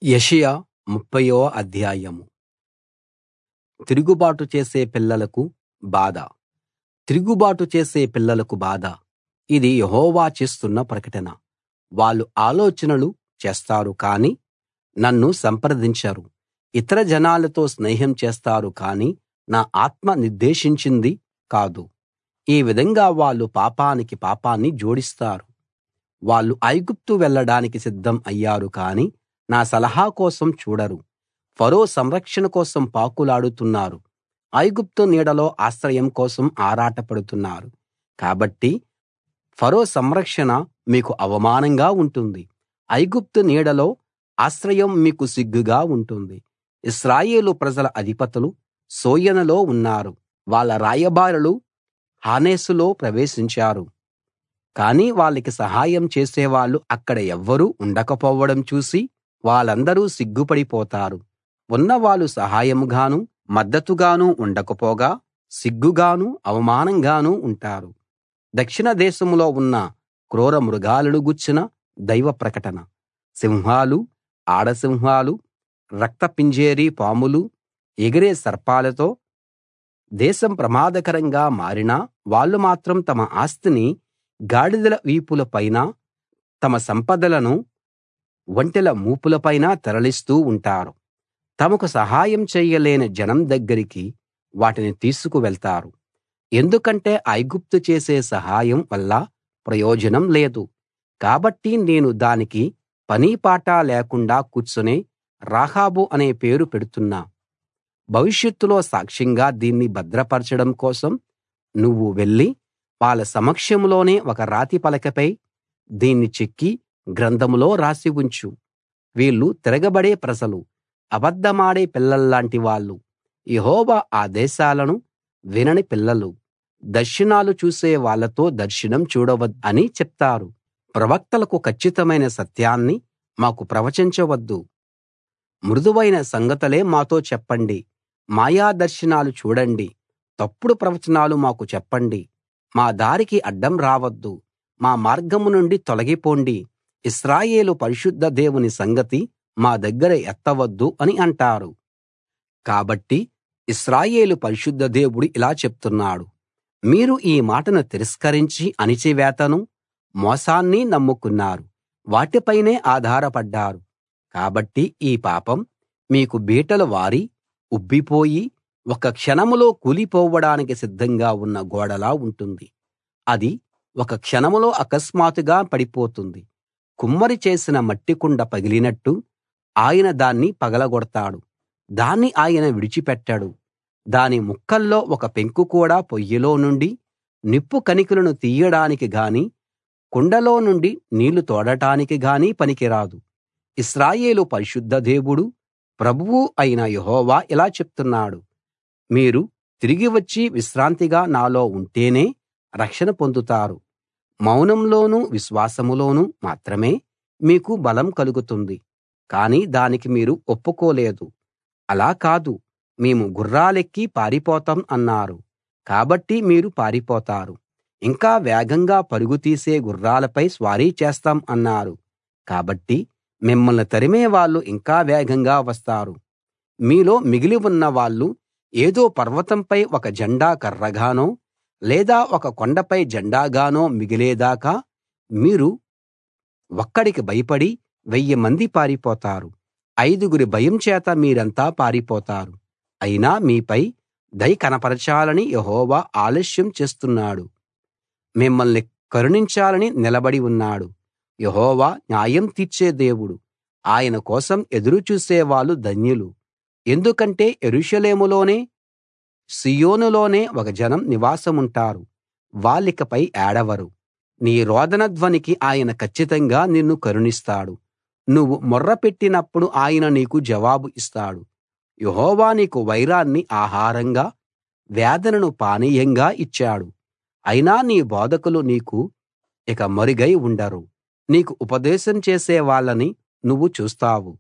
యెషయా ముప్ఫయో అధ్యాయం తిరుగుబాటు చేసే పిల్లలకు బాధ తిరుగుబాటు చేసే పిల్లలకు బాధ ఇది యెహోవా చేస్తున్న ప్రకటన వాళ్ళు ఆలోచనలు చేస్తారు కానీ నన్ను సంప్రదించరు ఇతర జనాలతో స్నేహం చేస్తారు కానీ నా ఆత్మ నిర్దేశించింది కాదు ఈ విధంగా వాళ్ళు పాపానికి పాపాన్ని జోడిస్తారు వాళ్ళు ఐగుప్తు వెళ్ళడానికి సిద్ధం అయ్యారు కానీ నా సలహా కోసం చూడరు ఫరో సంరక్షణ కోసం పాకులాడుతున్నారు ఐగుప్తు నీడలో ఆశ్రయం కోసం ఆరాటపడుతున్నారు కాబట్టి ఫరో సంరక్షణ మీకు అవమానంగా ఉంటుంది ఐగుప్తు నీడలో ఆశ్రయం మీకు సిగ్గుగా ఉంటుంది ఇశ్రాయేలు ప్రజల అధిపతులు సోయనులో ఉన్నారు వాళ్ళ రాయబారులు హానేసులో ప్రవేశించారు కానీ వాళ్ళకి సహాయం చేసేవాళ్ళు అక్కడ ఎవ్వరూ ఉండకపోవడం చూసి వాళ్ళందరూ సిగ్గుపడిపోతారు ఉన్నవాళ్ళు సహాయంగానూ మద్దతుగానూ ఉండకపోగా సిగ్గుగానూ అవమానంగానూ ఉంటారు దక్షిణ దేశంలో ఉన్న క్రూర మృగాలను గూర్చిన దైవ ప్రకటన సింహాలు ఆడసింహాలు రక్తపింజేరి పాములు ఎగిరే సర్పాలతో దేశం ప్రమాదకరంగా మారినా వాళ్ళు మాత్రం తమ ఆస్తిని గాడిదల వీపుల పైన తమ సంపదలను ఒంటెల మూపుల పైన తరలిస్తూ ఉంటారు తమకు సహాయం చెయ్యలేని జనం దగ్గరికి వాటిని తీసుకు వెళ్తారు ఎందుకంటే ఐగుప్తు చేసే సహాయం వల్ల ప్రయోజనం లేదు కాబట్టి నేను దానికి పనీ పాటా లేకుండా కూర్చునే రాహాబు అనే పేరు పెడుతున్నా భవిష్యత్తులో సాక్ష్యంగా దీన్ని భద్రపరచడం కోసం నువ్వు వెళ్లి వాళ్ళ సమక్షంలోనే ఒక రాతి పలకపై దీన్ని చెక్కి గ్రంథంలో రాసి ఉంచు వీళ్ళు తిరగబడే ప్రజలు అబద్ధమాడే పిల్లల్లాంటి వాళ్ళు యెహోవా ఆదేశాలను వినని పిల్లలు దర్శనాలు చూసే వాళ్ళతో దర్శనం చూడవద్దు అని చెప్తారు ప్రవక్తలకు కచ్చితమైన సత్యాన్ని మాకు ప్రవచించవద్దు మృదువైన సంగతులే మాతో చెప్పండి మాయా దర్శనాలు చూడండి తప్పుడు ప్రవచనాలు మాకు చెప్పండి మా దారికి అడ్డం రావద్దు మా మార్గం నుండి తొలగిపోండి ఇశ్రాయేలు పరిశుద్ధ దేవుని సంగతి మా దగ్గర ఎత్తవద్దు అని అంటారు కాబట్టి ఇశ్రాయేలు పరిశుద్ధ దేవుడు ఇలా చెప్తున్నాడు మీరు ఈ మాటను తిరస్కరించి అణిచివేతను మోసాన్ని నమ్ముకున్నారు వాటిపైనే ఆధారపడ్డారు కాబట్టి ఈ పాపం మీకు బీటలు వారి ఉబ్బిపోయి ఒక క్షణంలో కూలిపోవడానికి సిద్ధంగా ఉన్న గోడలా ఉంటుంది అది ఒక క్షణంలో అకస్మాత్తుగా పడిపోతుంది కుమ్మరి చేసిన మట్టి కుండ పగిలినట్టు ఆయన దాన్ని పగలగొడతాడు దాన్ని ఆయన విడిచిపెట్టడు దాని ముక్కల్లో ఒక పెంకు కూడా పొయ్యిలో నుండి నిప్పు కణికలను తీయడానికి గాని కుండలో నుండి నీళ్లు తోడటానికి గాని పనికిరాదు ఇశ్రాయేలు పరిశుద్ధ దేవుడు ప్రభువు అయిన యెహోవా ఇలా చెప్తున్నాడు మీరు తిరిగి వచ్చి విశ్రాంతిగా నాలో ఉంటేనే రక్షణ పొందుతారు మౌనంలోనూ విశ్వాసంలోనూ మాత్రమే మీకు బలం కలుగుతుంది కానీ దానికి మీరు ఒప్పుకోలేదు అలా కాదు మేము గుర్రాలెక్కి పారిపోతాం అన్నారు కాబట్టి మీరు పారిపోతారు ఇంకా వేగంగా పరుగు తీసే గుర్రాలపై స్వారీ చేస్తాం అన్నారు కాబట్టి మిమ్మల్ని తరిమే వాళ్ళు ఇంకా వేగంగా వస్తారు మీలో మిగిలి ఉన్న వాళ్ళు ఏదో పర్వతంపై ఒక జెండా కర్రగానో లేదా ఒక కొండపై జెండాగానో మిగిలేదాకా మీరు ఒక్కడికి భయపడి వెయ్యి మంది పారిపోతారు ఐదుగురి భయం చేత మీరంతా పారిపోతారు అయినా మీపై దయ కనపరచాలని యెహోవా ఆలస్యం చేస్తున్నాడు మిమ్మల్ని కరుణించాలని నిలబడి ఉన్నాడు యెహోవా న్యాయం తీర్చే దేవుడు ఆయన కోసం ఎదురు చూసేవాళ్ళు ధన్యులు ఎందుకంటే యెరూషలేములోనే సీయోనులోనే ఒక జనం నివాసముంటారు వాళ్ళికపై ఏడవరు నీ రోదన ధ్వనికి ఆయన కచ్చితంగా నిన్ను కరుణిస్తాడు నువ్వు మొర్ర పెట్టినప్పుడు ఆయన నీకు జవాబు ఇస్తాడు యెహోవా నీకు వైరాన్ని ఆహారంగా వేదనను పానీయంగా ఇచ్చాడు అయినా నీ బోధకులు నీకు ఇక మరుగై ఉండరు నీకు ఉపదేశం చేసే వాళ్ళని నువ్వు చూస్తావు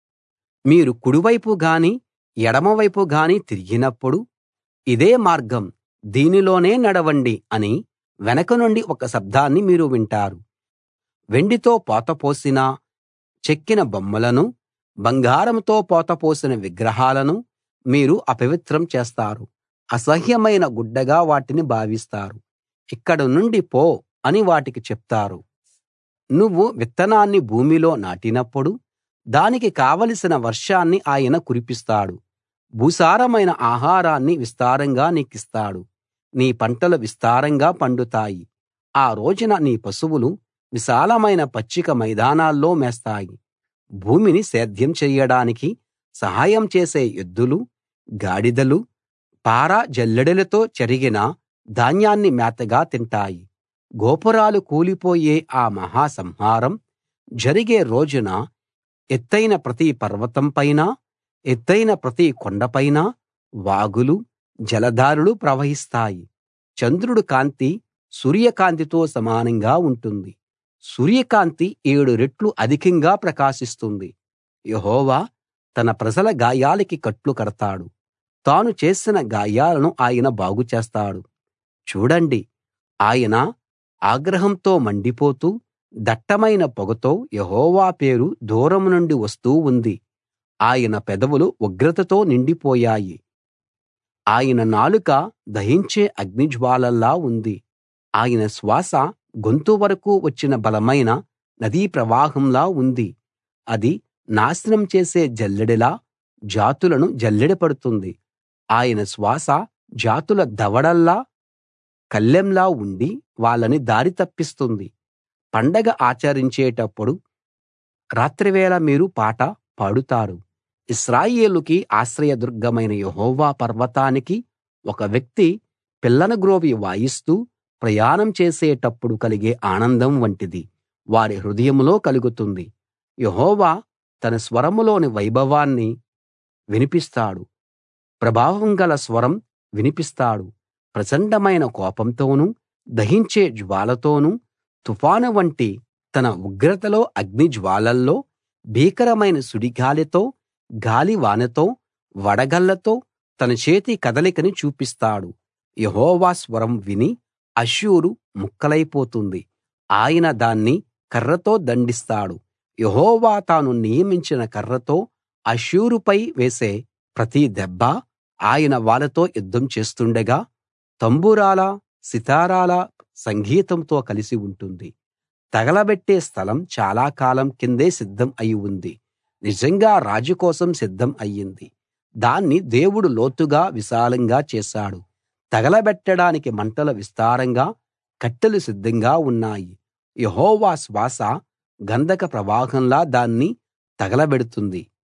మీరు కుడివైపు గాని ఎడమవైపు గాని తిరిగినప్పుడు ఇదే మార్గం దీనిలోనే నడవండి అని వెనక నుండి ఒక శబ్దాన్ని మీరు వింటారు వెండితో పోతపోసిన చెక్కిన బొమ్మలను బంగారంతో పోతపోసిన విగ్రహాలను మీరు అపవిత్రం చేస్తారు అసహ్యమైన గుడ్డగా వాటిని భావిస్తారు ఇక్కడ నుండి పో అని వాటికి చెప్తారు నువ్వు విత్తనాన్ని భూమిలో నాటినప్పుడు దానికి కావలసిన వర్షాన్ని ఆయన కురిపిస్తాడు భూసారమైన ఆహారాన్ని విస్తారంగా నీకిస్తాడు నీ పంటలు విస్తారంగా పండుతాయి ఆ రోజున నీ పశువులు విశాలమైన పచ్చిక మైదానాల్లో మేస్తాయి భూమిని సేద్యం చెయ్యడానికి సహాయం చేసే ఎద్దులు గాడిదలు పార జల్లెడలతో చెరిగిన ధాన్యాన్ని మేతగా తింటాయి గోపురాలు కూలిపోయే ఆ మహా సంహారం జరిగే రోజున ఎత్తయిన ప్రతి పర్వతం పైనా ఎత్తయిన ప్రతి కొండపైనా వాగులు జలధారలు ప్రవహిస్తాయి చంద్రుడి కాంతి సూర్యకాంతితో సమానంగా ఉంటుంది సూర్యకాంతి ఏడు రెట్లు అధికంగా ప్రకాశిస్తుంది యెహోవా తన ప్రజల గాయాలకి కట్లు కడతాడు తాను చేసిన గాయాలను ఆయన బాగు చేస్తాడు చూడండి ఆయన ఆగ్రహంతో మండిపోతూ దట్టమైన పొగతో యెహోవా పేరు దూరం నుండి వస్తూ ఉంది ఆయన పెదవులు ఉగ్రతతో నిండిపోయాయి ఆయన నాలుక దహించే అగ్నిజ్వాలల్లా ఉంది ఆయన శ్వాస గొంతు వరకు వచ్చిన బలమైన నదీ ప్రవాహంలా ఉంది అది నాశనం చేసే జల్లెడలా జాతులను జల్లెడ పడుతుంది ఆయన శ్వాస జాతుల దవడల్లా కళ్ళెంలా ఉండి వాళ్ళని దారి తప్పిస్తుంది పండగ ఆచరించేటప్పుడు రాత్రివేళ మీరు పాట పాడుతారు ఇశ్రాయేలుకి ఆశ్రయదుర్గమైన యెహోవా పర్వతానికి ఒక వ్యక్తి పిల్లన గ్రోవి వాయిస్తూ ప్రయాణం చేసేటప్పుడు కలిగే ఆనందం వంటిది వారి హృదయంలో కలుగుతుంది యెహోవా తన స్వరంలోని వైభవాన్ని వినిపిస్తాడు ప్రభావం గల స్వరం వినిపిస్తాడు ప్రచండమైన కోపంతోనూ దహించే జ్వాలతోనూ తుఫాను వంటి తన ఉగ్రతలో అగ్ని జ్వాలల్లో భీకరమైన సుడిగాలితో గాలివానతో వడగళ్ళతో తన చేతి కదలికని చూపిస్తాడు యెహోవా స్వరం విని అష్షూరు ముక్కలైపోతుంది ఆయన దాన్ని కర్రతో దండిస్తాడు యెహోవా తాను నియమించిన కర్రతో అష్షూరుపై వేసే ప్రతి దెబ్బ ఆయన వాళ్ళతో యుద్ధం చేస్తుండగా తంబురాల సితారాల సంగీతంతో కలిసి ఉంటుంది తగలబెట్టే స్థలం చాలా కాలం కిందే సిద్ధం అయి ఉంది నిజంగా రాజు కోసం సిద్ధం అయ్యింది దాన్ని దేవుడు లోతుగా విశాలంగా చేశాడు తగలబెట్టడానికి మంటలు విస్తారంగా కట్టెలు సిద్ధంగా ఉన్నాయి యెహోవా శ్వాస గంధక ప్రవాహంలా దాన్ని తగలబెడుతుంది